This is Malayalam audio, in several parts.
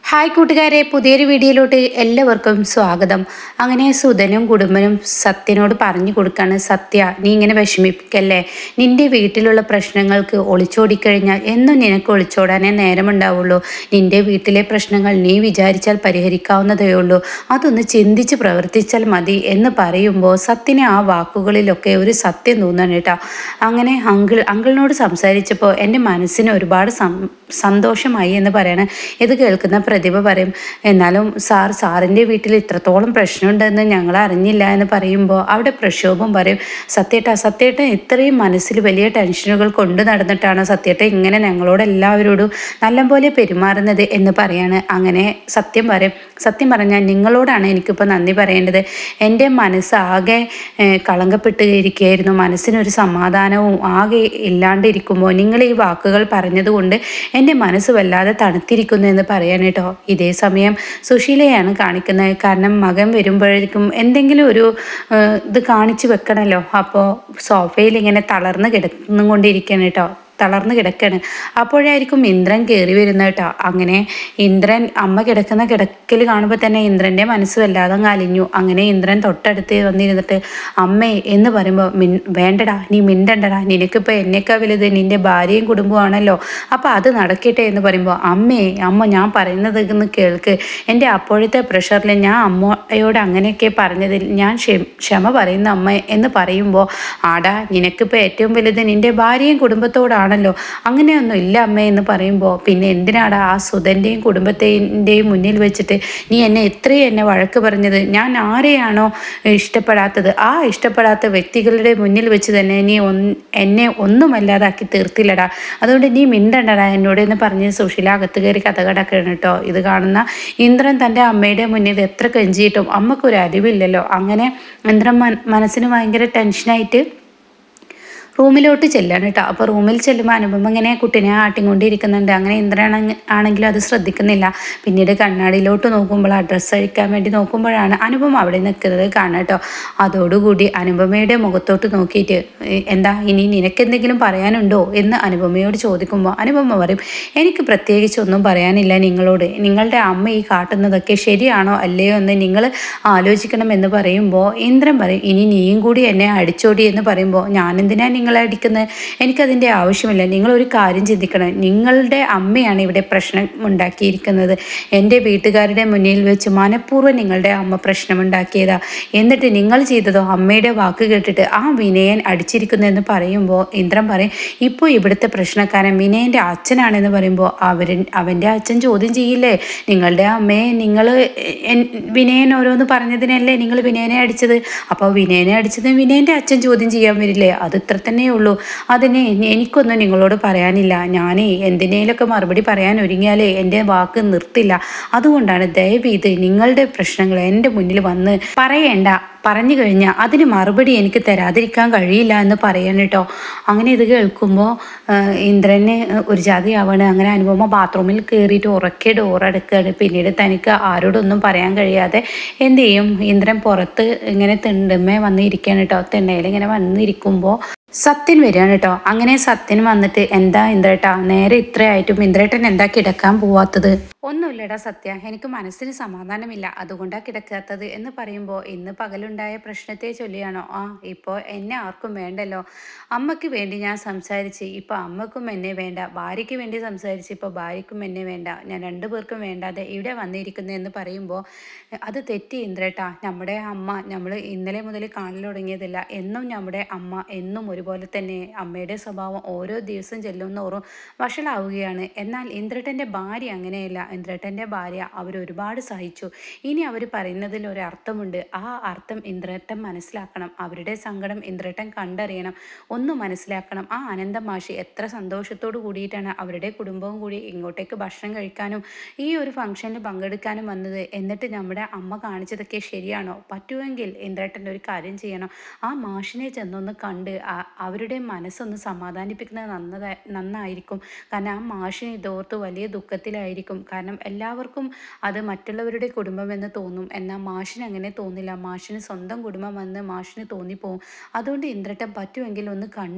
ഹായ് കൂട്ടുകാരെ പുതിയൊരു വീഡിയോയിലോട്ട് എല്ലാവർക്കും സ്വാഗതം അങ്ങനെ സുധനും കുടുംബനും സത്യനോട് പറഞ്ഞു കൊടുക്കാണ് സത്യ നീ ഇങ്ങനെ വിഷമിപ്പിക്കല്ലേ നിന്റെ വീട്ടിലുള്ള പ്രശ്നങ്ങൾക്ക് ഒളിച്ചോടിക്കഴിഞ്ഞാൽ എന്നും നിനക്ക് ഒളിച്ചോടാനേ നേരമുണ്ടാവുള്ളൂ നിന്റെ വീട്ടിലെ പ്രശ്നങ്ങൾ നീ വിചാരിച്ചാൽ പരിഹരിക്കാവുന്നതേ ഉള്ളൂ അതൊന്ന് ചിന്തിച്ച് പ്രവർത്തിച്ചാൽ മതി എന്ന് പറയുമ്പോൾ സത്യന് ആ വാക്കുകളിലൊക്കെ ഒരു സത്യം തോന്നാണ് കേട്ടോ അങ്ങനെ അങ്കിൾ അങ്കിളിനോട് സംസാരിച്ചപ്പോൾ എൻ്റെ മനസ്സിന് ഒരുപാട് സം സന്തോഷമായി എന്ന് പറയണം ഇത് കേൾക്കുന്ന പ്രതിഭ പറയും എന്നാലും സാർ സാറിൻ്റെ വീട്ടിൽ ഇത്രത്തോളം പ്രശ്നമുണ്ടെന്ന് ഞങ്ങൾ അറിഞ്ഞില്ല എന്ന് പറയുമ്പോൾ അവിടെ പ്രക്ഷോഭം പറയും സത്യേട്ട സത്യേട്ടൻ ഇത്രയും മനസ്സിൽ വലിയ ടെൻഷനുകൾ കൊണ്ട് നടന്നിട്ടാണ് സത്യേട്ട ഇങ്ങനെ ഞങ്ങളോട് എല്ലാവരോടും നല്ലപോലെ പെരുമാറുന്നത് എന്ന് പറയാണ് അങ്ങനെ സത്യം പറയും സത്യം പറഞ്ഞാൽ നിങ്ങളോടാണ് എനിക്കിപ്പോൾ നന്ദി പറയേണ്ടത് എൻ്റെ മനസ്സ് ആകെ ഏഹ്, കളങ്കപ്പെട്ട് ഇരിക്കുകയായിരുന്നു മനസ്സിനൊരു സമാധാനവും ആകെ ഇല്ലാണ്ടിരിക്കുമ്പോൾ നിങ്ങൾ ഈ വാക്കുകൾ പറഞ്ഞതുകൊണ്ട് എൻ്റെ മനസ്സ് വല്ലാതെ തണുത്തിരിക്കുന്നു എന്ന് പറയാൻ കേട്ടോ ഇതേ സമയം സുശീലയാണ് കാണിക്കുന്നത് കാരണം മകൻ വരുമ്പോഴേക്കും എന്തെങ്കിലും ഒരു ഏഹ്, ഇത് കാണിച്ചു വെക്കണമല്ലോ അപ്പോൾ സോഫയിൽ ഇങ്ങനെ തളർന്ന് കിടന്നും കൊണ്ടിരിക്കുകയാണ് കേട്ടോ തളർന്ന് കിടക്കാണ് അപ്പോഴായിരിക്കും ഇന്ദ്രൻ കയറി വരുന്നത് കേട്ടോ അങ്ങനെ ഇന്ദ്രൻ അമ്മ കിടക്കുന്ന കിടക്കൽ കാണുമ്പോൾ തന്നെ ഇന്ദ്രൻ്റെ മനസ്സ് വല്ലാതെ അങ്ങ് അലിഞ്ഞു അങ്ങനെ ഇന്ദ്രൻ തൊട്ടടുത്ത് വന്നിരുന്നിട്ട് അമ്മേ എന്ന് പറയുമ്പോൾ മിൻ വേണ്ടടാ നീ മിണ്ടണ്ടടാ നിനക്കിപ്പോൾ എന്നേക്കാൾ വലുത് നിൻ്റെ ഭാര്യയും കുടുംബമാണല്ലോ അപ്പോൾ അത് നടക്കട്ടെ എന്ന് പറയുമ്പോൾ അമ്മേ അമ്മ ഞാൻ പറയുന്നത് ഒന്ന് കേൾക്ക് എൻ്റെ അപ്പോഴത്തെ പ്രഷറിൽ ഞാൻ അമ്മയോട് അങ്ങനെയൊക്കെ പറഞ്ഞതിൽ ഞാൻ ക്ഷമ ക്ഷമ പറയുന്ന അമ്മ എന്ന് പറയുമ്പോൾ ആടാ നിനക്കിപ്പോൾ ഏറ്റവും വലുത് നിൻ്റെ ഭാര്യയും കുടുംബത്തോടാണല്ലോ അങ്ങനെയൊന്നും ഇല്ല അമ്മേ എന്ന് പറയുമ്പോൾ പിന്നെ എന്തിനാടാ ആ സുധൻ്റെയും കുടുംബത്തിൻ്റെയും മുന്നിൽ വെച്ചിട്ട് നീ എന്നെ എത്രയും എന്നെ വഴക്ക് പറഞ്ഞത് ഞാൻ ആരെയാണോ ഇഷ്ടപ്പെടാത്തത് ആ ഇഷ്ടപ്പെടാത്ത വ്യക്തികളുടെ മുന്നിൽ വെച്ച് തന്നെ നീ ഒന്ന് എന്നെ ഒന്നുമല്ലാതാക്കി തീർത്തില്ലടാ അതുകൊണ്ട് നീ മിണ്ടണ്ടടാ എന്നോട് എന്ന് പറഞ്ഞ് സുശീല അകത്ത് കയറി കഥ കടക്കണം കേട്ടോ ഇത് കാണുന്ന ഇന്ദ്രൻ തൻ്റെ അമ്മയുടെ മുന്നിൽ എത്ര കെഞ്ചിയിട്ടും അമ്മക്കൊരു അറിവില്ലല്ലോ അങ്ങനെ ഇന്ദ്രൻ മന- മനസ്സിന് ഭയങ്കര ടെൻഷനായിട്ട് റൂമിലോട്ട് ചെല്ലാണ് കേട്ടോ അപ്പോൾ റൂമിൽ ചെല്ലുമ്പോൾ അനുപമ ഇങ്ങനെ കുട്ടീനെ ആട്ടിക്കൊണ്ടിരിക്കുന്നുണ്ട് അങ്ങനെ ഇന്ദ്രൻ ആണെങ്കിലും അത് ശ്രദ്ധിക്കുന്നില്ല പിന്നീട് കണ്ണാടിയിലോട്ട് നോക്കുമ്പോൾ ആ ഡ്രസ്സ് അഴിക്കാൻ വേണ്ടി നോക്കുമ്പോഴാണ് അനുപമ അവിടെ നിൽക്കുന്നത് കാണാം കേട്ടോ അതോടുകൂടി അനുപമയുടെ മുഖത്തോട്ട് നോക്കിയിട്ട് "ഏ, എന്താ ഇനി നിനക്ക് എന്തെങ്കിലും പറയാനുണ്ടോ എന്ന് അനുപമയോട് ചോദിക്കുമ്പോൾ അനുപമ പറയും എനിക്ക് പ്രത്യേകിച്ച് ഒന്നും പറയാനില്ല നിങ്ങളോട് നിങ്ങളുടെ അമ്മ ഈ കാട്ടുന്നതൊക്കെ ശരിയാണോ അല്ലയോ എന്ന് നിങ്ങൾ ആലോചിക്കണം എന്ന് പറയുമ്പോൾ ഇന്ദ്രൻ പറയും ഇനി നീയും കൂടി എന്നെ അടിച്ചോടി എന്ന് പറയുമ്പോൾ ഞാനെന്തിനാ നിങ്ങളെ അടിക്കുന്നത് എനിക്കതിൻ്റെ ആവശ്യമില്ല നിങ്ങൾ ഒരു കാര്യം ചിന്തിക്കണം നിങ്ങളുടെ അമ്മയാണ് ഇവിടെ പ്രശ്നം ഉണ്ടാക്കിയിരിക്കുന്നത് എൻ്റെ വീട്ടുകാരുടെ മുന്നിൽ വെച്ച് മനഃപൂർവ്വം നിങ്ങളുടെ അമ്മ പ്രശ്നമുണ്ടാക്കിയതാ എന്നിട്ട് നിങ്ങൾ ചെയ്തതോ അമ്മയുടെ വാക്ക് കേട്ടിട്ട് ആ വിനയൻ അടിച്ചിരിക്കുന്നു എന്ന് പറയുമ്പോൾ ഇന്ദ്രൻ പറയും ഇപ്പോൾ ഇവിടുത്തെ പ്രശ്നക്കാരൻ വിനയൻ്റെ അച്ഛനാണെന്ന് പറയുമ്പോൾ അവൻ അവൻ്റെ അച്ഛൻ ചോദ്യം ചെയ്യില്ലേ നിങ്ങളുടെ അമ്മയെ നിങ്ങൾ വിനയൻ ഓരോന്ന് പറഞ്ഞതിനല്ലേ നിങ്ങൾ വിനയനെ അടിച്ചത് അപ്പോൾ വിനയനെ അടിച്ചത് വിനയൻ്റെ അച്ഛൻ ചോദ്യം ചെയ്യാൻ വരില്ലേ അത് ഇത്ര തന്നെ ഉള്ളൂ അതിന് എനിക്കൊന്നും നിങ്ങളോട് പറയാനില്ല ഞാനേ എന്തിനേലൊക്കെ മറുപടി പറയാൻ ഒരുങ്ങിയാലേ എൻ്റെ വാക്ക് നിർത്തില്ല അതുകൊണ്ടാണ് ദയവീത് നിങ്ങളുടെ പ്രശ്നങ്ങൾ എൻ്റെ മുന്നിൽ വന്ന് പറയേണ്ട പറഞ്ഞു കഴിഞ്ഞാൽ അതിന് മറുപടി എനിക്ക് തരാതിരിക്കാൻ കഴിയില്ല എന്ന് പറയാൻ കേട്ടോ അങ്ങനെ ഇത് കേൾക്കുമ്പോൾ ഇന്ദ്രന് ഒരു ജാതിയാവാണ് അങ്ങനെ അനുപമ ബാത്റൂമിൽ കയറിയിട്ട് ഉറക്കെ ഡോറടക്കുകയാണ് പിന്നീട് തനിക്ക് ആരോടൊന്നും പറയാൻ കഴിയാതെ എന്ത് ചെയ്യും ഇന്ദ്രൻ പുറത്ത് ഇങ്ങനെ തിണ്ടുമ്മേ വന്നിരിക്കുകയാണ് കേട്ടോ തിണ്ണയിൽ ഇങ്ങനെ വന്നിരിക്കുമ്പോൾ സത്യൻ വരികയാണ് കേട്ടോ അങ്ങനെ സത്യൻ വന്നിട്ട് എന്താ ഇന്ദ്രേട്ടാ നേരെ ഇത്രയായിട്ടും ഇന്ദ്രേട്ടൻ എന്താ കിടക്കാൻ പോവാത്തത് ഒന്നുമില്ലടാ സത്യ എനിക്ക് മനസ്സിന് സമാധാനമില്ല അതുകൊണ്ടാ കിടക്കാത്തത് എന്ന് പറയുമ്പോൾ ഇന്ന് പകലുണ്ടായ പ്രശ്നത്തെ ചൊല്ലിയാണോ ആ ഇപ്പോൾ എന്നെ ആർക്കും വേണ്ടല്ലോ അമ്മയ്ക്ക് വേണ്ടി ഞാൻ സംസാരിച്ച് ഇപ്പോൾ അമ്മക്കും എന്നെ വേണ്ട ഭാര്യയ്ക്ക് വേണ്ടി സംസാരിച്ച് ഇപ്പോൾ ഭാര്യയ്ക്കും എന്നെ വേണ്ട ഞാൻ രണ്ടു പേർക്കും വേണ്ടാതെ ഇവിടെ വന്നിരിക്കുന്നു എന്ന് പറയുമ്പോൾ അത് തെറ്റി ഇന്ദ്രേട്ടാ നമ്മുടെ അമ്മ നമ്മൾ ഇന്നലെ മുതൽ കാണൽ തുടങ്ങിയതില്ല എന്നും നമ്മുടെ അമ്മ എന്നും ഒരുപോലെ തന്നെ അമ്മയുടെ സ്വഭാവം ഓരോ ദിവസം ചെല്ലുന്നോറും വഷളാവുകയാണ് എന്നാൽ ഇന്ദ്രട്ടൻ്റെ ഭാര്യ അങ്ങനെയല്ല ഇന്ദ്രട്ടൻ്റെ ഭാര്യ അവർ ഒരുപാട് സഹിച്ചു ഇനി അവർ പറയുന്നതിൽ ഒരു അർത്ഥമുണ്ട് ആ അർത്ഥം ഇന്ദ്രട്ടൻ മനസ്സിലാക്കണം അവരുടെ സങ്കടം ഇന്ദ്രട്ടൻ കണ്ടറിയണം ഒന്ന് മനസ്സിലാക്കണം ആ അനന്തം മാഷി എത്ര സന്തോഷത്തോടു കൂടിയിട്ടാണ് അവരുടെ കുടുംബവും കൂടി ഇങ്ങോട്ടേക്ക് ഭക്ഷണം കഴിക്കാനും ഈ ഒരു ഫംഗ്ഷനിൽ പങ്കെടുക്കാനും വന്നത് എന്നിട്ട് നമ്മുടെ അമ്മ കാണിച്ചതൊക്കെ ശരിയാണോ പറ്റുമെങ്കിൽ ഇന്ദ്രേട്ടൻ്റെ ഒരു കാര്യം ചെയ്യണം ആ മാഷിനെ ചെന്നൊന്ന് കണ്ട് ആ- അവരുടെ മനസ്സൊന്ന് സമാധാനിപ്പിക്കുന്നത് നന്നതാ നന്നായിരിക്കും കാരണം ആ മാഷിന് ഇതോർത്ത് വലിയ ദുഃഖത്തിലായിരിക്കും കാരണം എല്ലാവർക്കും അത് മറ്റുള്ളവരുടെ കുടുംബമെന്ന് തോന്നും എന്നാൽ മാഷിന് അങ്ങനെ തോന്നില്ല മാഷിന് സ്വന്തം കുടുംബമെന്ന് മാഷിന് തോന്നിപ്പോവും അതുകൊണ്ട് ഇന്ദ്രട്ടൻ പറ്റുമെങ്കിൽ ഒന്ന് കണ്ടു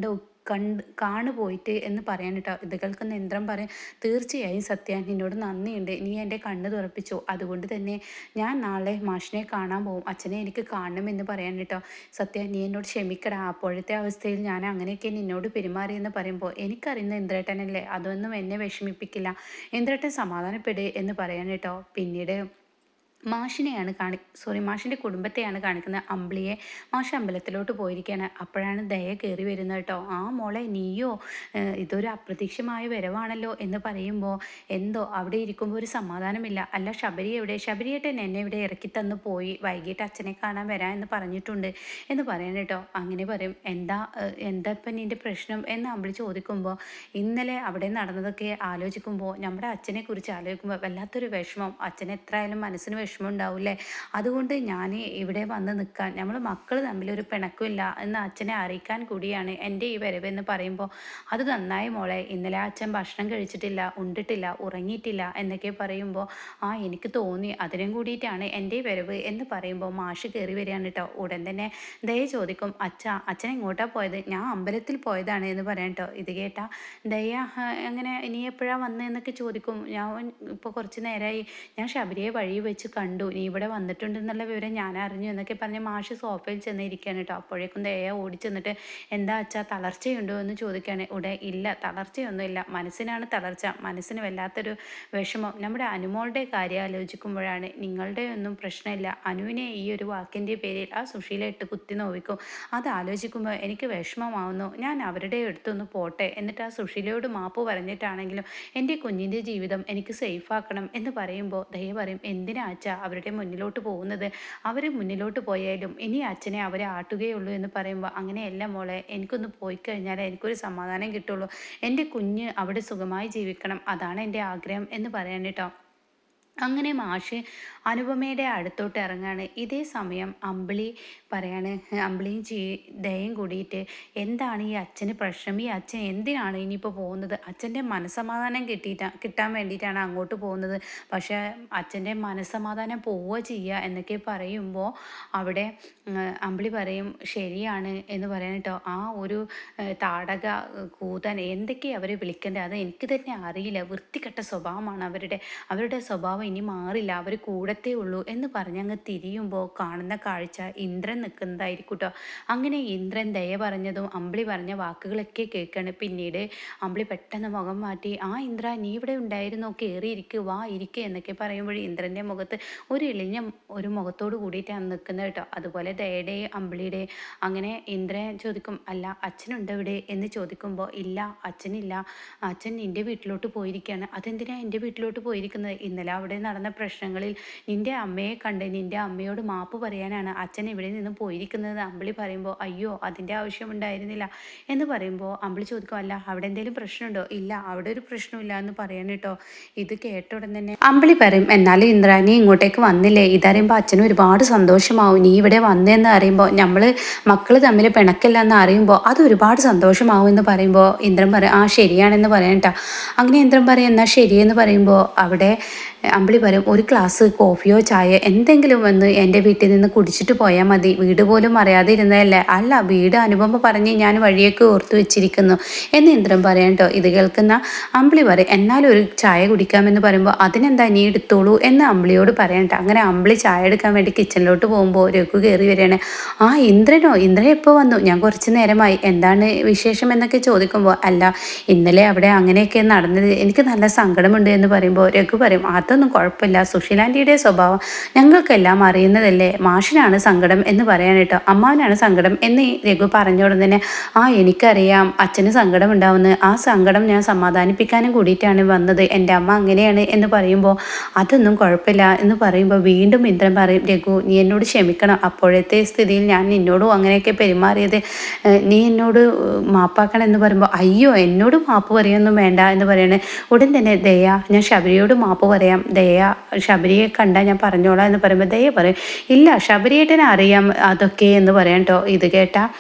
കണ്ട് കാണു പോയിട്ട് എന്ന് പറയാൻ കേട്ടോ ഇത് കേൾക്കുന്ന ഇന്ദ്രൻ പറയും തീർച്ചയായും സത്യ നിന്നോട് നന്ദിയുണ്ട് നീ എൻ്റെ കണ്ണ് തുറപ്പിച്ചു അതുകൊണ്ട് തന്നെ ഞാൻ നാളെ മാഷിനെ കാണാൻ പോകും അച്ഛനെ എനിക്ക് കാണണമെന്ന് പറയാൻ കേട്ടോ സത്യ നീ എന്നോട് ക്ഷമിക്കടാ അപ്പോഴത്തെ അവസ്ഥയിൽ ഞാൻ അങ്ങനെയൊക്കെ നിന്നോട് പെരുമാറിയെന്ന് പറയുമ്പോൾ എനിക്കറിയുന്ന ഇന്ദ്രേട്ടനല്ലേ അതൊന്നും എന്നെ വിഷമിപ്പിക്കില്ല ഇന്ദ്രേട്ടൻ സമാധാനപ്പെട് എന്ന് പറയാൻ കേട്ടോ പിന്നീട് മാഷിനെയാണ് കാണി സോറി മാഷിൻ്റെ കുടുംബത്തെയാണ് കാണിക്കുന്നത് അമ്പിളിയെ മാഷ് അമ്പലത്തിലോട്ട് പോയിരിക്കുകയാണ് അപ്പോഴാണ് ദയ കയറി വരുന്നത് കേട്ടോ ആ മോളെ നീയോ ഏഹ് ഇതൊരു അപ്രത്യക്ഷമായ വരവാണല്ലോ എന്ന് പറയുമ്പോൾ എന്തോ അവിടെ ഇരിക്കുമ്പോൾ ഒരു സമാധാനമില്ല അല്ല ശബരി എവിടെ ശബരിയേട്ടൻ എന്നെ ഇവിടെ ഇറക്കി തന്നു പോയി വൈകിട്ട് അച്ഛനെ കാണാൻ വരാം എന്ന് പറഞ്ഞിട്ടുണ്ട് എന്ന് പറയാൻ കേട്ടോ അങ്ങനെ പറയും എന്താ ഏഹ് എന്താ ഇപ്പം നിൻ്റെ പ്രശ്നം എന്ന് അമ്പിളി ചോദിക്കുമ്പോൾ ഇന്നലെ അവിടെ നടന്നതൊക്കെ ആലോചിക്കുമ്പോൾ നമ്മുടെ അച്ഛനെ കുറിച്ച് ആലോചിക്കുമ്പോൾ വല്ലാത്തൊരു വിഷമം അച്ഛന് എത്രയായാലും മനസ്സിന് വിഷമം ഉണ്ടാവില്ലേ അതുകൊണ്ട് ഞാൻ ഇവിടെ വന്ന് നിൽക്കാൻ നമ്മൾ മക്കൾ തമ്മിലൊരു പിണക്കമില്ല എന്ന് അച്ഛനെ അറിയിക്കാൻ കൂടിയാണ് എൻ്റെ ഈ വരവ് എന്ന് പറയുമ്പോൾ അത് നന്നായി മോളെ ഇന്നലെ അച്ഛൻ ഭക്ഷണം കഴിച്ചിട്ടില്ല ഉണ്ടിട്ടില്ല ഉറങ്ങിയിട്ടില്ല എന്നൊക്കെ പറയുമ്പോൾ ആ എനിക്ക് തോന്നി അതിനും കൂടിയിട്ടാണ് എൻ്റെ ഈ വരവ് എന്ന് പറയുമ്പോൾ മാഷ് കയറി വരികയാണ് കേട്ടോ ഉടൻ തന്നെ ദയ ചോദിക്കും അച്ഛ അച്ഛൻ എങ്ങോട്ടാണ് പോയത് ഞാൻ അമ്പലത്തിൽ പോയതാണ് എന്ന് പറയാം കേട്ടോ ഇത് കേട്ടാ ദയ "ആ, അങ്ങനെ നീ എപ്പോഴാണ് വന്നത് എന്നൊക്കെ ചോദിക്കും ഞാൻ ഇപ്പോൾ കുറച്ച് നേരമായി ഞാൻ ശബരിയെ വഴി വെച്ച് കണ്ടു നീ ഇവിടെ വന്നിട്ടുണ്ടെന്നുള്ള വിവരം ഞാൻ അറിഞ്ഞു എന്നൊക്കെ പറഞ്ഞ് മാഷ് സോഫയിൽ ചെന്നിരിക്കുകയാണ് കേട്ടോ അപ്പോഴേക്കും ദയ ഓടി ചെന്നിട്ട് എന്താ അച്ഛാ തളർച്ചയുണ്ടോ എന്ന് ചോദിക്കുകയാണ് ഇവിടെ ഇല്ല തളർച്ചയൊന്നുമില്ല മനസ്സിനാണ് തളർച്ച മനസ്സിന് വല്ലാത്തൊരു വിഷമം നമ്മുടെ അനുമോളുടെ കാര്യം ആലോചിക്കുമ്പോഴാണ് നിങ്ങളുടെ ഒന്നും പ്രശ്നമില്ല അനുവിനെ ഈ ഒരു വാക്കിൻ്റെ പേരിൽ ആ സുശീല ഇട്ട് കുത്തി നോവിക്കും അത് ആലോചിക്കുമ്പോൾ എനിക്ക് വിഷമമാവുന്നു ഞാൻ അവരുടെ അടുത്തൊന്ന് പോട്ടെ എന്നിട്ട് ആ സുശീലയോട് മാപ്പ് പറഞ്ഞിട്ടാണെങ്കിലും എൻ്റെ കുഞ്ഞിൻ്റെ ജീവിതം എനിക്ക് സേഫ് ആക്കണം എന്ന് പറയുമ്പോൾ ദയ പറയും എന്തിനാ അച്ഛ അവരുടെ മുന്നിലോട്ട് പോകുന്നത് അവർ മുന്നിലോട്ട് പോയാലും ഇനി അച്ഛനെ അവരെ ആട്ടുകയുള്ളൂ എന്ന് പറയുമ്പോൾ അങ്ങനെയല്ല മോളെ എനിക്കൊന്ന് പോയി കഴിഞ്ഞാൽ എനിക്കൊരു സമാധാനം കിട്ടുള്ളൂ എൻ്റെ കുഞ്ഞ് അവിടെ സുഖമായി ജീവിക്കണം അതാണ് എൻ്റെ ആഗ്രഹം എന്ന് പറയാൻ കേട്ടോ അങ്ങനെ മാഷ് അനുപമയുടെ അടുത്തോട്ട് ഇറങ്ങാണ് ഇതേ സമയം അമ്പിളി പറയാണ് അമ്പിളിയും ചീ ദയും കൂടിയിട്ട് എന്താണ് ഈ അച്ഛന് പ്രശ്നം ഈ അച്ഛൻ എന്തിനാണ് ഇനിയിപ്പോൾ പോകുന്നത് അച്ഛൻ്റെ മനസ്സമാധാനം കിട്ടിയിട്ടാ കിട്ടാൻ വേണ്ടിയിട്ടാണ് അങ്ങോട്ട് പോകുന്നത് പക്ഷേ അച്ഛൻ്റെ മനസ്സമാധാനം പോവുക ചെയ്യുക എന്നൊക്കെ പറയുമ്പോൾ അവിടെ ഉം, അമ്പിളി പറയും ശരിയാണ് എന്ന് പറയാൻ കേട്ടോ ആ ഒരു ഏഹ്, താടക ഏഹ്, കൂതൻ എന്തൊക്കെയാണ് അവരെ വിളിക്കേണ്ടത് അത് എനിക്ക് തന്നെ അറിയില്ല വൃത്തികെട്ട സ്വഭാവമാണ് അവരുടെ അവരുടെ സ്വഭാവം ഇനി മാറില്ല അവർ കൂടത്തേ ഉള്ളൂ എന്ന് പറഞ്ഞ് അങ്ങ് തിരിയുമ്പോൾ കാണുന്ന കാഴ്ച ഇന്ദ്രൻ നിൽക്കുന്നതായിരിക്കും കേട്ടോ അങ്ങനെ ഇന്ദ്രൻ ദയ പറഞ്ഞതും അമ്പിളി പറഞ്ഞ വാക്കുകളൊക്കെ കേൾക്കാണ് പിന്നീട് അമ്പിളി പെട്ടെന്ന് മുഖം മാറ്റി ആ ഇന്ദ്ര നീ ഇവിടെ ഉണ്ടായിരുന്നോ കയറി ഇരിക്കുക വാ ഇരിക്കുക എന്നൊക്കെ പറയുമ്പോൾ ഇന്ദ്രൻ്റെ മുഖത്ത് ഒരു എളിഞ്ഞ ഒരു മുഖത്തോട് കൂടിയിട്ടാണ് നിൽക്കുന്നത് കേട്ടോ അതുപോലെ ദയയുടെ അമ്പിളിയുടെ അങ്ങനെ ഇന്ദ്രൻ ചോദിക്കും അല്ല അച്ഛനുണ്ട് ഇവിടെ എന്ന് ചോദിക്കുമ്പോൾ ഇല്ല അച്ഛനില്ല അച്ഛൻ നിൻ്റെ വീട്ടിലോട്ട് പോയിരിക്കുകയാണ് അതെന്തിനാ എൻ്റെ വീട്ടിലോട്ട് പോയിരിക്കുന്നത് ഇന്നലെ അവിടെ നടന്ന പ്രശ്നങ്ങളിൽ നിൻ്റെ അമ്മയെ കണ്ട് നിൻ്റെ അമ്മയോട് മാപ്പ് പറയാനാണ് അച്ഛൻ ഇവിടെ നിന്ന് പോയിരിക്കുന്നത് അമ്പിളി പറയുമ്പോൾ അയ്യോ അതിൻ്റെ ആവശ്യമുണ്ടായിരുന്നില്ല എന്ന് പറയുമ്പോൾ അമ്പിളി ചോദിക്കും അല്ല അവിടെ എന്തെങ്കിലും പ്രശ്നമുണ്ടോ ഇല്ല അവിടെ ഒരു പ്രശ്നമില്ല എന്ന് പറയാൻ കേട്ടോ ഇത് കേട്ട ഉടൻ തന്നെ അമ്പിളി പറയും എന്നാലും ഇന്ദ്ര നീ ഇങ്ങോട്ടേക്ക് വന്നില്ലേ ഇതറിയുമ്പോൾ അച്ഛന് ഒരുപാട് സന്തോഷമാവും നീ ഇവിടെ വന്നതെന്ന് അറിയുമ്പോൾ നമ്മൾ മക്കൾ തമ്മിൽ പിണക്കില്ല എന്ന് അറിയുമ്പോൾ അത് ഒരുപാട് സന്തോഷമാവും എന്ന് പറയുമ്പോൾ ഇന്ദ്രൻ പറയും ആ ശരിയാണെന്ന് പറയാൻ കേട്ടോ അങ്ങനെ ഇന്ദ്രൻ പറയും എന്നാൽ ശരിയെന്ന് പറയുമ്പോൾ അവിടെ അമ്പിളി പറയും ഒരു ഗ്ലാസ് കോഫിയോ ചായ എന്തെങ്കിലും വന്ന് എൻ്റെ വീട്ടിൽ നിന്ന് കുടിച്ചിട്ട് പോയാൽ മതി വീട് പോലും അറിയാതെ ഇരുന്നതല്ലേ അല്ല വീട് അനുപമ പറഞ്ഞ് ഞാൻ വഴിയൊക്കെ ഓർത്തു വെച്ചിരിക്കുന്നു എന്ന് ഇന്ദ്രൻ പറയാം കേട്ടോ ഇത് കേൾക്കുന്ന അമ്പിളി പറയും എന്നാലും ഒരു ചായ കുടിക്കാമെന്ന് പറയുമ്പോൾ അതിനെന്താ നീ എടുത്തോളൂ എന്ന് അമ്പിളിയോട് പറയാം കേട്ടോ അങ്ങനെ അമ്പിളി ചായ എടുക്കാൻ വേണ്ടി കിച്ചണിലോട്ട് പോകുമ്പോൾ രഘു കയറി വരികയാണ് ആ ഇന്ദ്രനോ ഇന്ദ്രൻ എപ്പോൾ വന്നു ഞാൻ കുറച്ച് നേരമായി എന്താണ് വിശേഷം എന്നൊക്കെ ചോദിക്കുമ്പോൾ അല്ല ഇന്നലെ അവിടെ അങ്ങനെയൊക്കെ നടന്നത് എനിക്ക് നല്ല സങ്കടമുണ്ട് എന്ന് പറയുമ്പോൾ രഘു പറയും അതൊന്നും കുഴപ്പമില്ല സുശീലാൻ്റിയുടെ സ്വഭാവം ഞങ്ങൾക്കെല്ലാം അറിയുന്നതല്ലേ മാഷിനാണ് സങ്കടം എന്ന് പറയാൻ കേട്ടോ അമ്മാവനാണ് സങ്കടം എന്ന് ഈ രഘു പറഞ്ഞ ഉടൻ തന്നെ ആ എനിക്കറിയാം അച്ഛന് സങ്കടം ഉണ്ടാവുന്നത് ആ സങ്കടം ഞാൻ സമാധാനിപ്പിക്കാനും കൂടിയിട്ടാണ് വന്നത് എൻ്റെ അമ്മ അങ്ങനെയാണ് എന്ന് പറയുമ്പോൾ അതൊന്നും കുഴപ്പമില്ല എന്ന് പറയുമ്പോൾ വീണ്ടും ഇന്ദ്രൻ പറയും രഘു നീ എന്നോട് ക്ഷമിക്കണം അപ്പോഴത്തെ സ്ഥിതിയിൽ ഞാൻ നിന്നോടും അങ്ങനെയൊക്കെ പെരുമാറിയത് ഏഹ്, നീ എന്നോട് മാപ്പാക്കണം എന്ന് പറയുമ്പോൾ അയ്യോ എന്നോട് മാപ്പ് പറയൊന്നും വേണ്ട എന്ന് പറയണേ ഉടൻ തന്നെ ദയ ഞാൻ ശബരിയോട് മാപ്പ് പറയാം ദയ ശബരിയെ കണ്ടാൽ ഞാൻ പറഞ്ഞോളാം എന്ന് പറയുമ്പോൾ ദയ പറയും ഇല്ല ശബരിയേട്ടനെ അറിയാം അതൊക്കെ എന്ന് പറയാം കേട്ടോ ഇത് കേട്ടാ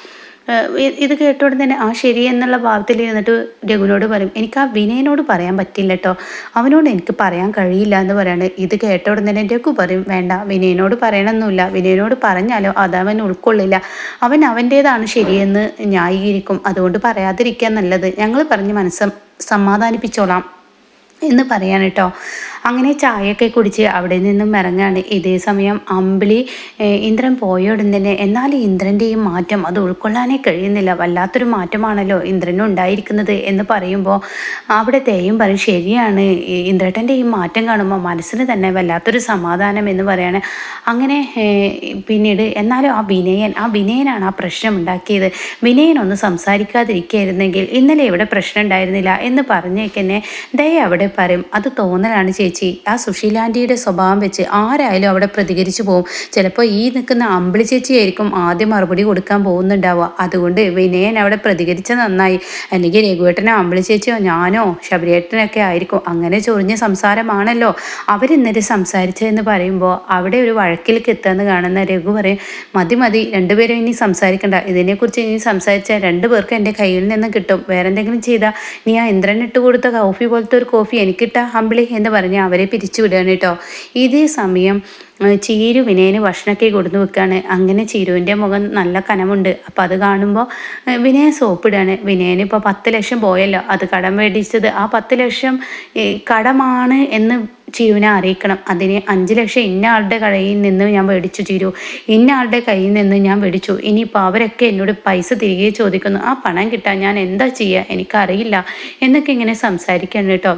ഏഹ് ഇത് കേട്ടോടെ തന്നെ ആ ശരി എന്നുള്ള ഭാവത്തിൽ ഇരുന്നിട്ട് രഘുവിനോട് പറയും എനിക്ക് ആ വിനയനോട് പറയാൻ പറ്റില്ല കേട്ടോ അവനോട് എനിക്ക് പറയാൻ കഴിയില്ല എന്ന് പറയാണ് ഇത് കേട്ടോടെ തന്നെ രഘു പറയും വേണ്ട വിനയനോട് പറയണമെന്നില്ല വിനയനോട് പറഞ്ഞാലോ അതവൻ ഉൾക്കൊള്ളില്ല അവൻ അവൻ്റേതാണ് ശരിയെന്ന് ന്യായീകരിക്കും അതുകൊണ്ട് പറയാതിരിക്കാൻ നല്ലത് ഞങ്ങൾ പറഞ്ഞ് മനസ്സം സമാധാനിപ്പിച്ചോളാം എന്ന് പറയാൻ കേട്ടോ അങ്ങനെ ചായയൊക്കെ കുടിച്ച് അവിടെ നിന്നും ഇറങ്ങാണ് ഇതേ സമയം അമ്പിളി ഏഹ്, ഇന്ദ്രൻ പോയ ഉടൻ തന്നെ എന്നാൽ ഇന്ദ്രൻ്റെ ഈ മാറ്റം അത് ഉൾക്കൊള്ളാനേ കഴിയുന്നില്ല വല്ലാത്തൊരു മാറ്റമാണല്ലോ ഇന്ദ്രനും ഉണ്ടായിരിക്കുന്നത് എന്ന് പറയുമ്പോൾ അവിടെ തേയും പറയും ശരിയാണ് ഈ ഇന്ദ്രട്ടൻ്റെ ഈ മാറ്റം കാണുമ്പോൾ മനസ്സിന് തന്നെ വല്ലാത്തൊരു സമാധാനം എന്ന് പറയാണ് അങ്ങനെ ഏഹ്, പിന്നീട് എന്നാലും ആ വിനയൻ ആ വിനയനാണ് ആ പ്രശ്നം ഉണ്ടാക്കിയത് വിനയൻ ഒന്ന് സംസാരിക്കാതിരിക്കുകയായിരുന്നെങ്കിൽ ഇന്നലെ ഇവിടെ പ്രശ്നം ഉണ്ടായിരുന്നില്ല എന്ന് പറഞ്ഞേക്കന്നെ ദയ അവിടെ പറയും അത് തോന്നലാണ് ചേച്ചി ആ സുശീലാൻ്റിയുടെ സ്വഭാവം വെച്ച് ആരായാലും അവിടെ പ്രതികരിച്ചു പോകും ചിലപ്പോൾ ഈ നിൽക്കുന്ന അമ്പിളി ചേച്ചിയായിരിക്കും ആദ്യം മറുപടി കൊടുക്കാൻ പോകുന്നുണ്ടാവുക അതുകൊണ്ട് വിനയൻ അവിടെ പ്രതികരിച്ച നന്നായി അല്ലെങ്കിൽ രഘുവേട്ടനോ അമ്പിളി ചേച്ചിയോ ഞാനോ ശബരിയേട്ടനൊക്കെ ആയിരിക്കും അങ്ങനെ ചൊറിഞ്ഞ സംസാരമാണല്ലോ അവരിന്നലെ സംസാരിച്ചതെന്ന് പറയുമ്പോൾ അവിടെ ഒരു വഴക്കിലേക്ക് എത്താന്ന് കാണുന്ന രഘു പറയും മതി മതി രണ്ടുപേരും ഇനി സംസാരിക്കണ്ട ഇതിനെക്കുറിച്ച് ഇനി സംസാരിച്ചാൽ രണ്ടു പേർക്ക് എൻ്റെ കയ്യിൽ നിന്ന് കിട്ടും വേറെ എന്തെങ്കിലും ചെയ്താൽ നീ ആ ഇന്ദ്രൻ ഇട്ട് കൊടുത്ത കോഫി പോലത്തെ ഒരു കോഫി എനിക്കിട്ട അമ്പിളി എന്ന് പറഞ്ഞ് അവരെ പിരിച്ചു വിടുകയാണ് കേട്ടോ ഇതേ സമയം ഏഹ് ചീരു വിനയന് ഭക്ഷണമൊക്കെ കൊടുത്തു വെക്കുകയാണ് അങ്ങനെ ചീരുവിൻ്റെ മുഖം നല്ല കനമുണ്ട് അപ്പോൾ അത് കാണുമ്പോൾ ഏഹ് വിനയൻ സോപ്പിടാണ് വിനയന് ഇപ്പോൾ പത്ത് ലക്ഷം പോയല്ലോ അത് കടം മേടിച്ചത് ആ പത്ത് ലക്ഷം ഏഹ് കടമാണ് എന്ന് ചീരുവിനെ അറിയിക്കണം അതിന് അഞ്ച് ലക്ഷം ഇന്ന ആളുടെ കയ്യിൽ നിന്ന് ഞാൻ മേടിച്ചു ചീരു ഇന്ന ആളുടെ കയ്യിൽ നിന്ന് ഞാൻ മേടിച്ചു ഇനിയിപ്പോൾ അവരൊക്കെ എന്നോട് പൈസ തിരികെ ചോദിക്കുന്നു ആ പണം കിട്ടാൻ ഞാൻ എന്താ ചെയ്യുക എനിക്കറിയില്ല എന്നൊക്കെ ഇങ്ങനെ സംസാരിക്കണം കേട്ടോ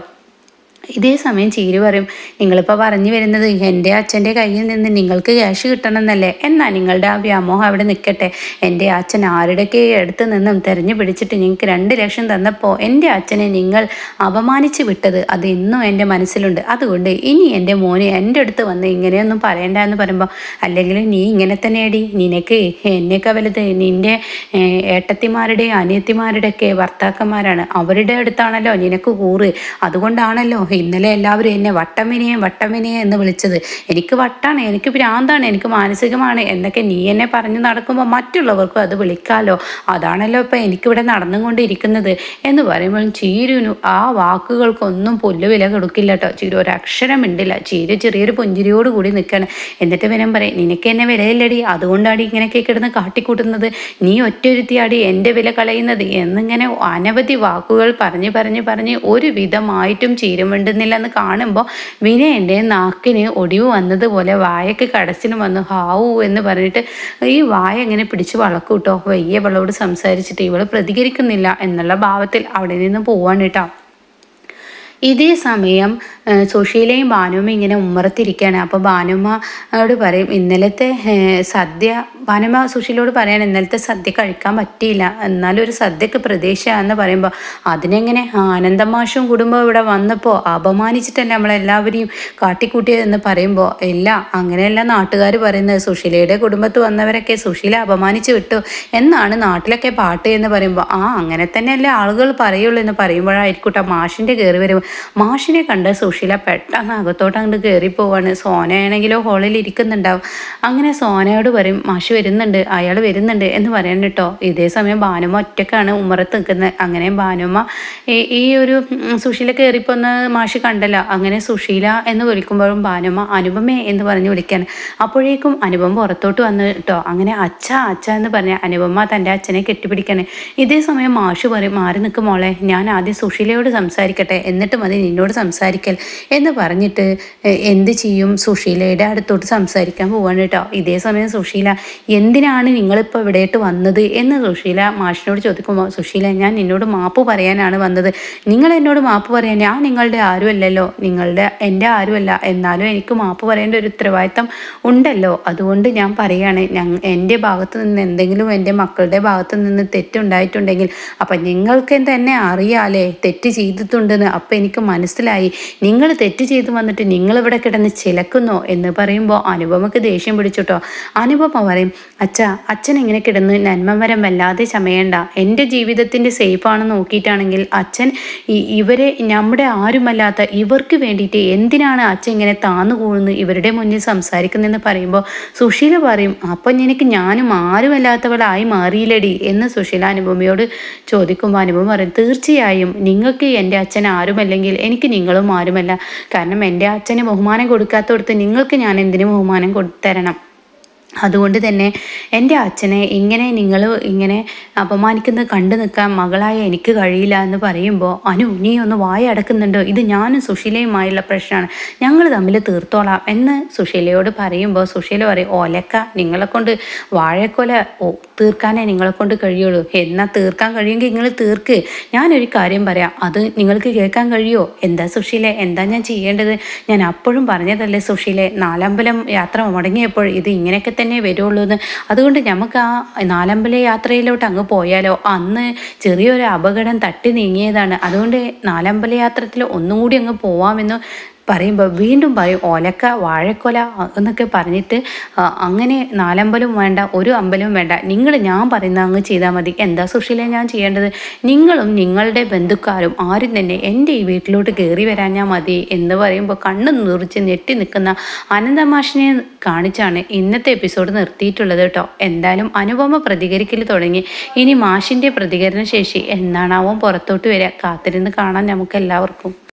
ഇതേ സമയം ചീരു പറയും നിങ്ങളിപ്പോൾ പറഞ്ഞു വരുന്നത് എൻ്റെ അച്ഛൻ്റെ കയ്യിൽ നിന്ന് നിങ്ങൾക്ക് ക്യാഷ് കിട്ടണമെന്നല്ലേ എന്നാൽ നിങ്ങളുടെ ആ വ്യാമോഹം അവിടെ നിൽക്കട്ടെ എൻ്റെ അച്ഛൻ ആരുടെയൊക്കെ അടുത്ത് നിന്നും തെരഞ്ഞു പിടിച്ചിട്ട് നിങ്ങൾക്ക് രണ്ട് ലക്ഷം തന്നപ്പോൾ എൻ്റെ അച്ഛനെ നിങ്ങൾ അപമാനിച്ച് വിട്ടത് അത് ഇന്നും എൻ്റെ മനസ്സിലുണ്ട് അതുകൊണ്ട് ഇനി എൻ്റെ മോന് എൻ്റെ അടുത്ത് വന്ന് ഇങ്ങനെയൊന്നും പറയണ്ട എന്ന് പറയുമ്പോൾ അല്ലെങ്കിൽ നീ ഇങ്ങനെ തന്നെയടി നിനക്ക് എന്നേക്കാൾ വലുത് നിൻ്റെ ഏഹ്, ഏട്ടത്തിമാരുടെയും അനിയത്തിമാരുടെയൊക്കെ ഭർത്താക്കന്മാരാണ് അവരുടെ അടുത്താണല്ലോ നിനക്ക് കൂറ് അതുകൊണ്ടാണല്ലോ ഇന്നലെ എല്ലാവരും എന്നെ വട്ടമിനിയെ വട്ടമിനിയെ എന്ന് വിളിച്ചത് എനിക്ക് വട്ടാണ് എനിക്ക് ഭ്രാന്താണ് എനിക്ക് മാനസികമാണ് എന്നൊക്കെ നീ എന്നെ പറഞ്ഞു നടക്കുമ്പോൾ മറ്റുള്ളവർക്കും അത് വിളിക്കാലോ അതാണല്ലോ ഇപ്പം എനിക്കിവിടെ നടന്നുകൊണ്ടിരിക്കുന്നത് എന്ന് പറയുമ്പോൾ ചീരുവിനു ആ വാക്കുകൾക്കൊന്നും പുല്ലുവില കൊടുക്കില്ല കേട്ടോ ചീരു ഒരക്ഷരം മിണ്ടില്ല ചീരു ചെറിയൊരു പുഞ്ചിരിയോട് കൂടി നിൽക്കുകയാണ് എന്നിട്ട് വിനം പറയും നിനക്ക് എന്നെ വിലയില്ലടി അതുകൊണ്ടാണ് ഇങ്ങനെയൊക്കെ കിടന്ന് കാട്ടിക്കൂട്ടുന്നത് നീ ഒറ്റൊരുത്തിയാടി എൻ്റെ വില കളയുന്നത് എന്നിങ്ങനെ അനവധി വാക്കുകൾ പറഞ്ഞ് പറഞ്ഞ് പറഞ്ഞ് ഒരു വിധമായിട്ടും ചീരമിണ്ടുന്നില്ലെന്ന് കാണുമ്പോൾ വിനയൻ്റെ നാക്കിന് ഒടിവ് വന്നതുപോലെ വായക്ക് കടച്ചിലും വന്നു ഹാവൂ എന്ന് പറഞ്ഞിട്ട് ഈ വായ ഇങ്ങനെ പിടിച്ച് വളക്കും കേട്ടോ വയ്യ ഇവളോട് സംസാരിച്ചിട്ട് ഇവള് പ്രതികരിക്കുന്നില്ല എന്നുള്ള ഭാവത്തിൽ അവിടെ നിന്ന് പോവാണ് കേട്ടോ ഇതേ സമയം ഏഹ്, സുശീലയും ഭാനുവും ഇങ്ങനെ ഉമ്മറത്തിരിക്കുകയാണ് അപ്പോൾ ഭാനുമ്മയോട് പറയും ഇന്നലത്തെ ഏഹ്, സദ്യ ഭാനുമ്മ സുശീലോട് പറയാണ് ഇന്നലത്തെ സദ്യ കഴിക്കാൻ പറ്റിയില്ല എന്നാലും ഒരു സദ്യക്ക് പ്രതീക്ഷയാന്ന് പറയുമ്പോൾ അതിനെങ്ങനെ ആനന്ദം മാഷും കുടുംബം ഇവിടെ വന്നപ്പോൾ അപമാനിച്ചിട്ടല്ലേ നമ്മളെല്ലാവരെയും കാട്ടിക്കൂട്ടിയതെന്ന് പറയുമ്പോൾ ഇല്ല അങ്ങനെയല്ല നാട്ടുകാർ പറയുന്നത് സുശീലയുടെ കുടുംബത്ത് വന്നവരൊക്കെ സുശീല അപമാനിച്ച് വിട്ടു എന്നാണ് നാട്ടിലൊക്കെ പാട്ട് എന്ന് പറയുമ്പോൾ ആ അങ്ങനെ തന്നെയല്ലേ ആളുകൾ പറയുള്ളൂ എന്ന് പറയുമ്പോഴായിരിക്കട്ടെ മാഷിൻ്റെ കയറി വരും മാഷിനെ കണ്ട് സുശീല പെട്ടെന്ന് അകത്തോട്ട് അങ്ങോട്ട് കയറി പോവാണ് സോനയാണെങ്കിലോ ഹോളിൽ ഇരിക്കുന്നുണ്ടാവും അങ്ങനെ സോനയോട് പറയും മാഷ് വരുന്നുണ്ട് അയാൾ വരുന്നുണ്ട് എന്ന് പറയാൻ കേട്ടോ ഇതേ സമയം ഭാനുമ്മ ഒറ്റക്കാണ് ഉമ്മറത്ത് നിൽക്കുന്നത് അങ്ങനെ ഭാനുമ്മ ഈ ഈ ഒരു ഉം, സുശീല കയറിപ്പോന്ന മാഷ് കണ്ടല്ലോ അങ്ങനെ സുശീല എന്ന് വിളിക്കുമ്പോഴും ഭാനുമ്മ അനുപമേ എന്ന് പറഞ്ഞ് വിളിക്കാൻ അപ്പോഴേക്കും അനുപമ പുറത്തോട്ട് വന്ന് കേട്ടോ അങ്ങനെ അച്ഛ അച്ഛ എന്ന് പറഞ്ഞ അനുപമ തൻ്റെ അച്ഛനെ കെട്ടിപ്പിടിക്കാണ് ഇതേ സമയം മാഷ് പറയും മാറി നിൽക്കും മോളെ ഞാൻ ആദ്യം സുശീലയോട് സംസാരിക്കട്ടെ എന്നിട്ട് മതി നിന്നോട് സംസാരിക്കൽ എന്ന് പറഞ്ഞിട്ട് എ- എന്ത് ചെയ്യും സുശീലയുടെ അടുത്തോട്ട് സംസാരിക്കാൻ പോവാണ് കേട്ടോ ഇതേ സമയം സുശീല എന്തിനാണ് നിങ്ങളിപ്പോൾ ഇവിടേട്ട് വന്നത് എന്ന് സുശീല മാഷിനോട് ചോദിക്കുമ്പോൾ സുശീല ഞാൻ നിന്നോട് മാപ്പ് പറയാനാണ് വന്നത് നിങ്ങൾ എന്നോട് മാപ്പ് പറയാൻ ഞാൻ നിങ്ങളുടെ ആരുമല്ലല്ലോ നിങ്ങളുടെ എൻ്റെ ആരുമല്ല എന്നാലും എനിക്ക് മാപ്പ് പറയേണ്ട ഒരു ഉത്തരവാദിത്തം ഉണ്ടല്ലോ അതുകൊണ്ട് ഞാൻ പറയാണ് ഞങ്ങ എൻ്റെ ഭാഗത്ത് നിന്ന് എന്തെങ്കിലും എൻ്റെ മക്കളുടെ ഭാഗത്ത് നിന്ന് തെറ്റുണ്ടായിട്ടുണ്ടെങ്കിൽ അപ്പം നിങ്ങൾക്ക് തന്നെ അറിയാലേ തെറ്റ് ചെയ്തിട്ടുണ്ടെന്ന് അപ്പം എനിക്ക് മനസ്സിലായി നിങ്ങൾ തെറ്റ് ചെയ്ത് വന്നിട്ട് നിങ്ങളിവിടെ കിടന്ന് ചിലക്കുന്നോ എന്ന് പറയുമ്പോൾ അനുപമക്ക് ദേഷ്യം പിടിച്ചിട്ടോ അനുപമ പറയും അച്ഛ അച്ഛൻ ഇങ്ങനെ കിടന്ന് നന്മമരം വല്ലാതെ ചമയണ്ട എൻ്റെ ജീവിതത്തിൻ്റെ സേഫാണെന്ന് നോക്കിയിട്ടാണെങ്കിൽ അച്ഛൻ ഇവരെ നമ്മുടെ ആരുമല്ലാത്ത ഇവർക്ക് വേണ്ടിയിട്ട് എന്തിനാണ് അച്ഛൻ ഇങ്ങനെ താന്നു കൂടുന്നു ഇവരുടെ മുന്നിൽ സംസാരിക്കുന്നതെന്ന് പറയുമ്പോൾ സുശീല പറയും അപ്പം എനിക്ക് ഞാനും ആരുമല്ലാത്തവളായി മാറിയില്ലടി എന്ന് സുശീല അനുപമയോട് ചോദിക്കുമ്പോൾ അനുപമ പറയും തീർച്ചയായും നിങ്ങൾക്ക് എൻ്റെ അച്ഛൻ ആരുമല്ലെങ്കിൽ എനിക്ക് നിങ്ങളും ആരുമല്ല കാരണം എൻ്റെ അച്ഛന് ബഹുമാനം കൊടുക്കാത്തടത്ത് നിങ്ങൾക്ക് ഞാൻ എന്തിനു ബഹുമാനം കൊടുത്തരണം അതുകൊണ്ട് തന്നെ എൻ്റെ അച്ഛനെ ഇങ്ങനെ നിങ്ങൾ ഇങ്ങനെ അപമാനിക്കുന്നത് കണ്ടു നിൽക്കാൻ മകളായ എനിക്ക് കഴിയില്ല എന്ന് പറയുമ്പോൾ അനു നീ ഒന്ന് വായ അടക്കുന്നുണ്ടോ ഇത് ഞാനും സുശീലയുമായുള്ള പ്രശ്നമാണ് ഞങ്ങൾ തമ്മിൽ തീർത്തോളാം എന്ന് സുശീലയോട് പറയുമ്പോൾ സുശീല പറയും ഓലക്ക നിങ്ങളെ കൊണ്ട് വാഴക്കൊല തീർക്കാനേ നിങ്ങളെ കൊണ്ട് കഴിയുള്ളൂ എന്നാൽ തീർക്കാൻ കഴിയുമെങ്കിൽ നിങ്ങൾ തീർക്ക് ഞാനൊരു കാര്യം പറയാം അത് നിങ്ങൾക്ക് കേൾക്കാൻ കഴിയുമോ എന്താ സുശീലെ എന്താ ഞാൻ ചെയ്യേണ്ടത് ഞാൻ അപ്പോഴും പറഞ്ഞതല്ലേ സുശീലെ നാലമ്പലം യാത്ര മുടങ്ങിയപ്പോൾ ഇത് ഇങ്ങനെയൊക്കെ തന്നെ വരുള്ളൂ എന്ന് അതുകൊണ്ട് നമുക്ക് ആ നാലമ്പല യാത്രയിലോട്ട് അങ്ങ് പോയാലോ അന്ന് ചെറിയൊരു അപകടം തട്ടി നീങ്ങിയതാണ് അതുകൊണ്ട് നാലമ്പല യാത്രത്തിൽ ഒന്നും കൂടി അങ്ങ് പോവാമെന്ന് പറയുമ്പോൾ വീണ്ടും പറയും ഓലക്ക വാഴക്കൊല എന്നൊക്കെ പറഞ്ഞിട്ട് അങ്ങനെ നാലമ്പലം വേണ്ട ഒരു അമ്പലവും വേണ്ട നിങ്ങൾ ഞാൻ പറയുന്ന അങ്ങ് ചെയ്താൽ മതി എന്താ സുശീല ഞാൻ ചെയ്യേണ്ടത് നിങ്ങളും നിങ്ങളുടെ ബന്ധുക്കാരും ആരും തന്നെ എൻ്റെ ഈ വീട്ടിലോട്ട് കയറി വരാഞ്ഞാൽ മതി എന്ന് പറയുമ്പോൾ കണ്ണ് നിറിച്ച് നെട്ടി നിൽക്കുന്ന അനന്തമാഷിനെ കാണിച്ചാണ് ഇന്നത്തെ എപ്പിസോഡ് നിർത്തിയിട്ടുള്ളത് കേട്ടോ എന്തായാലും അനുപമ പ്രതികരിക്കൽ തുടങ്ങി ഇനി മാഷിൻ്റെ പ്രതികരണ ശേഷി എന്നാണാവോ പുറത്തോട്ട് വരിക കാത്തിരുന്ന് കാണാൻ നമുക്ക് എല്ലാവർക്കും